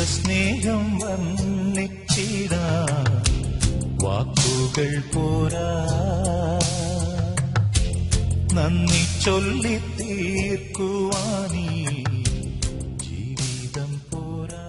ദൈവസ്നേഹം വർണ്ണിച്ചിടാ വാക്കുകൾ പോരാ നന്ദി ചൊല്ലി തീർക്കുവാനീ ജീവിതം പോരാ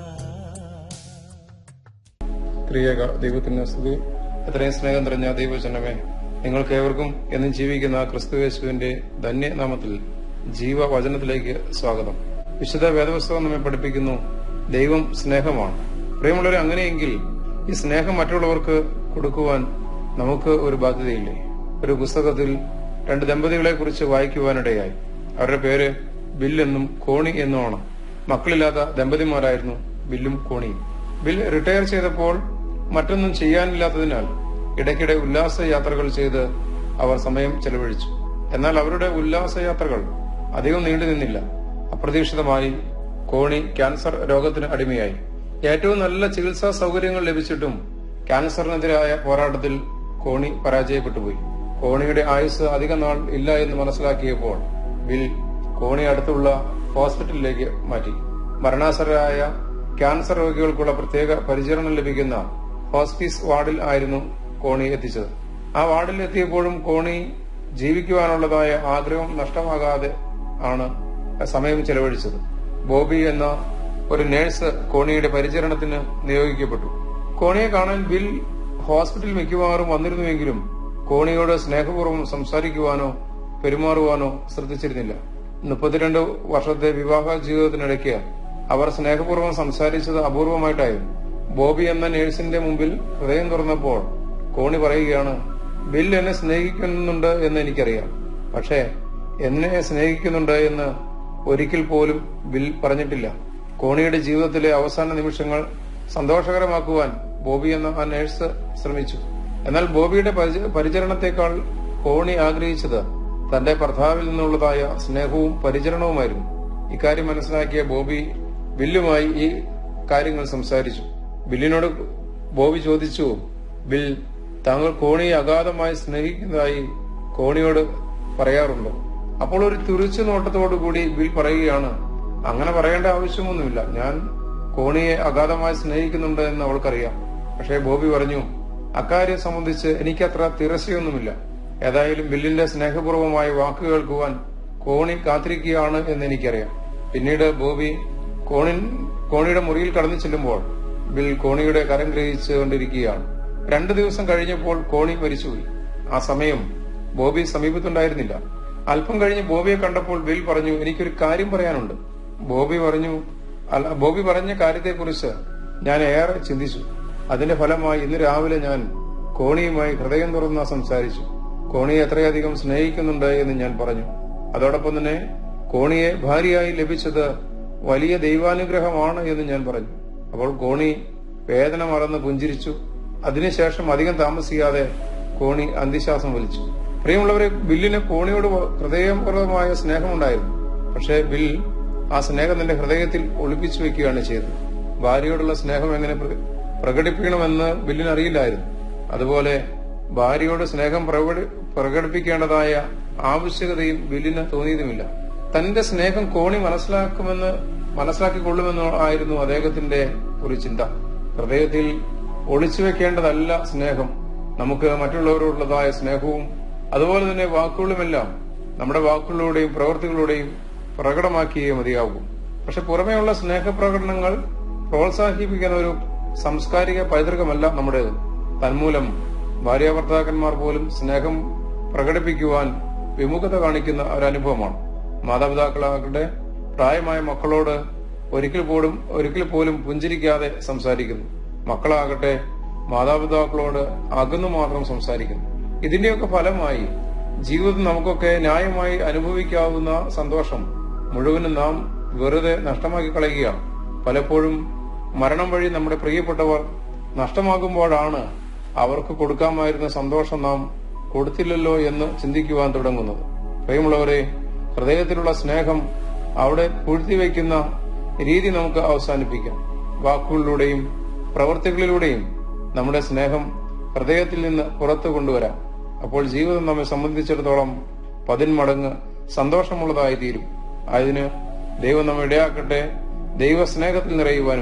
ത്രിയേക ദൈവത്തിന് സ്തുതി എത്രയും സ്നേഹം നിറഞ്ഞ ദൈവജനമേ നിങ്ങൾക്ക് ഏവർക്കും എന്നും ജീവിക്കുന്ന ക്രിസ്തുവേശുവിന്റെ ധന്യനാമത്തിൽ ജീവവചനത്തിലേക്ക് സ്വാഗതം വിശുദ്ധ വേദപുസ്തകം നമ്മെ പഠിപ്പിക്കുന്നു ദൈവം സ്നേഹമാണ് പ്രിയമുള്ളവരെ അങ്ങനെയെങ്കിൽ ഈ സ്നേഹം മറ്റുള്ളവർക്ക് കൊടുക്കുവാൻ നമുക്ക് ഒരു ബാധ്യതയില്ലേ ഒരു പുസ്തകത്തിൽ രണ്ട് ദമ്പതികളെ കുറിച്ച് വായിക്കുവാനിടയായി അവരുടെ പേര് ബില്ലെന്നും കോണി എന്നുമാണ് മക്കളില്ലാത്ത ദമ്പതിമാരായിരുന്നു ബില്ലും കോണിയും ബിൽ റിട്ടയർ ചെയ്തപ്പോൾ മറ്റൊന്നും ചെയ്യാനില്ലാത്തതിനാൽ ഇടയ്ക്കിടെ ഉല്ലാസ യാത്രകൾ ചെയ്ത് അവർ സമയം ചെലവഴിച്ചു എന്നാൽ അവരുടെ ഉല്ലാസ യാത്രകൾ അധികം നീണ്ടു നിന്നില്ല അപ്രതീക്ഷിതമായി കോണി ക്യാൻസർ രോഗത്തിന് അടിമയായി ഏറ്റവും നല്ല ചികിത്സാ സൗകര്യങ്ങൾ ലഭിച്ചിട്ടും ക്യാൻസറിനെതിരായ പോരാട്ടത്തിൽ കോണി പരാജയപ്പെട്ടുപോയി കോണിയുടെ ആയുസ് അധിക നാൾ ഇല്ല എന്ന് മനസ്സിലാക്കിയപ്പോൾ ബിൽ കോണി അടുത്തുള്ള ഹോസ്പിറ്റലിലേക്ക് മാറ്റി മരണാസരായ ക്യാൻസർ രോഗികൾക്കുള്ള പ്രത്യേക പരിചരണം ലഭിക്കുന്ന ഹോസ്പീസ് വാർഡിൽ ആയിരുന്നു കോണി എത്തിച്ചത് ആ വാർഡിൽ എത്തിയപ്പോഴും കോണി ജീവിക്കുവാനുള്ളതായ ആഗ്രഹം നഷ്ടമാകാതെ ആണ് സമയം ചെലവഴിച്ചത് ബോബി എന്ന ഒരു നേഴ്സ് കോണിയുടെ പരിചരണത്തിന് നിയോഗിക്കപ്പെട്ടു കോണിയെ കാണാൻ ബിൽ ഹോസ്പിറ്റൽ മിക്കവാറും വന്നിരുന്നുവെങ്കിലും കോണിയോട് സ്നേഹപൂർവ്വം സംസാരിക്കുവാനോ പെരുമാറുവാനോ ശ്രദ്ധിച്ചിരുന്നില്ല മുപ്പത്തിരണ്ട് വർഷത്തെ വിവാഹ ജീവിതത്തിനിടയ്ക്ക് അവർ സ്നേഹപൂർവ്വം സംസാരിച്ചത് അപൂർവമായിട്ടായിരുന്നു ബോബി എന്ന നേഴ്സിന്റെ മുമ്പിൽ ഹൃദയം തുറന്നപ്പോൾ കോണി പറയുകയാണ് ബിൽ എന്നെ സ്നേഹിക്കുന്നുണ്ട് എന്ന് എനിക്കറിയാം പക്ഷേ എന്നെ സ്നേഹിക്കുന്നുണ്ട് എന്ന് ഒരിക്കൽ പോലും ബിൽ പറഞ്ഞിട്ടില്ല കോണിയുടെ ജീവിതത്തിലെ അവസാന നിമിഷങ്ങൾ സന്തോഷകരമാക്കുവാൻ ബോബി എന്ന ആ നേഴ്സ് ശ്രമിച്ചു എന്നാൽ ബോബിയുടെ പരിച- പരിചരണത്തെക്കാൾ കോണി ആഗ്രഹിച്ചത് തന്റെ ഭർത്താവിൽ നിന്നുള്ളതായ സ്നേഹവും പരിചരണവുമായിരുന്നു ഇക്കാര്യം മനസ്സിലാക്കിയ ബോബി ബില്ലുമായി ഈ കാര്യങ്ങൾ സംസാരിച്ചു ബില്ലിനോട് ബോബി ചോദിച്ചു ബിൽ താങ്കൾ കോണിയെ അഗാധമായി സ്നേഹിക്കുന്നതായി കോണിയോട് പറയാറുണ്ടോ അപ്പോൾ ഒരു തുറിച്ചു നോട്ടത്തോടു കൂടി ബിൽ പറയുകയാണ് അങ്ങനെ പറയേണ്ട ആവശ്യമൊന്നുമില്ല ഞാൻ കോണിയെ അഗാധമായി സ്നേഹിക്കുന്നുണ്ട് എന്ന് അവൾക്കറിയാം പക്ഷേ ബോബി പറഞ്ഞു അക്കാര്യം സംബന്ധിച്ച് എനിക്കത്ര തിരസ്യൊന്നുമില്ല ഏതായാലും ബില്ലിന്റെ സ്നേഹപൂർവമായ വാക്ക് കേൾക്കുവാൻ കോണി കാത്തിരിക്കുകയാണ് എന്ന് എനിക്കറിയാം പിന്നീട് ബോബി കോണിൻ കോണിയുടെ മുറിയിൽ കടന്നു ചെല്ലുമ്പോൾ ബിൽ കോണിയുടെ കരം ഗ്രഹിച്ചു കൊണ്ടിരിക്കുകയാണ് രണ്ടു ദിവസം കഴിഞ്ഞപ്പോൾ കോണി മരിച്ചുപോയി ആ സമയം ബോബി സമീപത്തുണ്ടായിരുന്നില്ല അല്പം കഴിഞ്ഞ് ബോബിയെ കണ്ടപ്പോൾ ബിൽ പറഞ്ഞു എനിക്കൊരു കാര്യം പറയാനുണ്ട് ബോബി പറഞ്ഞു അല്ല ബോബി പറഞ്ഞ കാര്യത്തെക്കുറിച്ച് ഞാൻ ഏറെ ചിന്തിച്ചു അതിന്റെ ഫലമായി ഇന്ന് രാവിലെ ഞാൻ കോണിയുമായി ഹൃദയം തുറന്ന് സംസാരിച്ചു കോണിയെ എത്രയധികം സ്നേഹിക്കുന്നുണ്ട് എന്ന് ഞാൻ പറഞ്ഞു അതോടൊപ്പം തന്നെ കോണിയെ ഭാര്യയായി ലഭിച്ചത് വലിയ ദൈവാനുഗ്രഹമാണ് എന്ന് ഞാൻ പറഞ്ഞു അപ്പോൾ കോണി വേദന മറന്ന് പുഞ്ചിരിച്ചു അതിനുശേഷം അധികം താമസിയാതെ കോണി അന്ത്യശ്വാസം വലിച്ചു പ്രിയമുള്ളവരെ ബില്ലിന് കോണിയോട് ഹൃദയപൂർവമായ സ്നേഹമുണ്ടായിരുന്നു പക്ഷേ ബിൽ ആ സ്നേഹം തന്റെ ഹൃദയത്തിൽ ഒളിപ്പിച്ചു വെക്കുകയാണ് ചെയ്തത് ഭാര്യയോടുള്ള സ്നേഹം എങ്ങനെ പ്ര- പ്രകടിപ്പിക്കണമെന്ന് ബില്ലിന് അറിയില്ലായിരുന്നു അതുപോലെ ഭാര്യയോട് സ്നേഹം പ്രകടി- പ്രകടിപ്പിക്കേണ്ടതായ ആവശ്യകതയും ബില്ലിന് തോന്നിയതുമില്ല തന്റെ സ്നേഹം കോണി മനസ്സിലാക്കുമെന്ന് മനസ്സിലാക്കിക്കൊള്ളുമെന്ന് ആയിരുന്നു അദ്ദേഹത്തിന്റെ ഒരു ചിന്ത ഹൃദയത്തിൽ ഒളിച്ചു വെക്കേണ്ടതല്ല സ്നേഹം നമുക്ക് മറ്റുള്ളവരോടുള്ളതായ സ്നേഹവും അതുപോലെ തന്നെ വാക്കുകളുമെല്ലാം നമ്മുടെ വാക്കുകളിലൂടെയും പ്രവൃത്തികളിലൂടെയും പ്രകടമാക്കിയേ മതിയാകൂ പക്ഷെ പുറമേയുള്ള സ്നേഹപ്രകടനങ്ങൾ പ്രോത്സാഹിപ്പിക്കുന്ന ഒരു സാംസ്കാരിക പൈതൃകമല്ല നമ്മുടേത് തന്മൂലം ഭാര്യാഭർത്താക്കന്മാർ പോലും സ്നേഹം പ്രകടിപ്പിക്കുവാൻ വിമുഖത കാണിക്കുന്ന ഒരനുഭവമാണ് മാതാപിതാക്കളുടെ പ്രായമായ മക്കളോട് ഒരിക്കൽ പോലും ഒരിക്കൽ പോലും പുഞ്ചിരിക്കാതെ സംസാരിക്കുന്നു മക്കളാകട്ടെ മാതാപിതാക്കളോട് അകന്നു മാത്രം സംസാരിക്കുന്നു ഇതിന്റെയൊക്കെ ഫലമായി ജീവിതത്തിൽ നമുക്കൊക്കെ ന്യായമായി അനുഭവിക്കാവുന്ന സന്തോഷം മുഴുവനും നാം വെറുതെ നഷ്ടമാക്കി കളയുകയാണ് പലപ്പോഴും മരണം വഴി നമ്മുടെ പ്രിയപ്പെട്ടവർ നഷ്ടമാകുമ്പോഴാണ് അവർക്ക് കൊടുക്കാമായിരുന്ന സന്തോഷം നാം കൊടുത്തില്ലല്ലോ എന്ന് ചിന്തിക്കുവാൻ തുടങ്ങുന്നത് പ്രിയമുള്ളവരെ ഹൃദയത്തിലുള്ള സ്നേഹം അവിടെ പൂഴ്ത്തിവെക്കുന്ന രീതി നമുക്ക് അവസാനിപ്പിക്കാം വാക്കുകളിലൂടെയും പ്രവൃത്തികളിലൂടെയും നമ്മുടെ സ്നേഹം ഹൃദയത്തിൽ നിന്ന് പുറത്തു കൊണ്ടുവരാം അപ്പോൾ ജീവിതം നമ്മെ സംബന്ധിച്ചിടത്തോളം പതിന്മടങ്ങ് സന്തോഷമുള്ളതായി തീരും അതിന് ദൈവം നമ്മെ ഇടയാക്കട്ടെ ദൈവസ്നേഹത്തിൽ നിറയുവാനും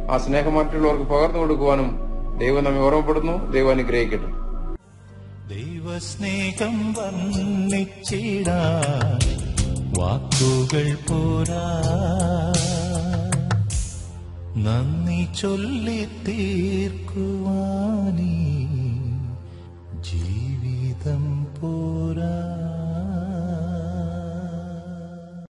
ആ സ്നേഹം മറ്റുള്ളവർക്ക് പകർന്നു കൊടുക്കുവാനും ദൈവം നമ്മെ ഓർമ്മപ്പെടുന്നു ദൈവം അനുഗ്രഹിക്കട്ടെ ദൈവസ്നേഹം വർണ്ണിച്ചിടാൻ വാക്കുകൾ പോരാ നന്ദി ചൊല്ലി തീർക്കുവാനീ ജീവിതം പോരാ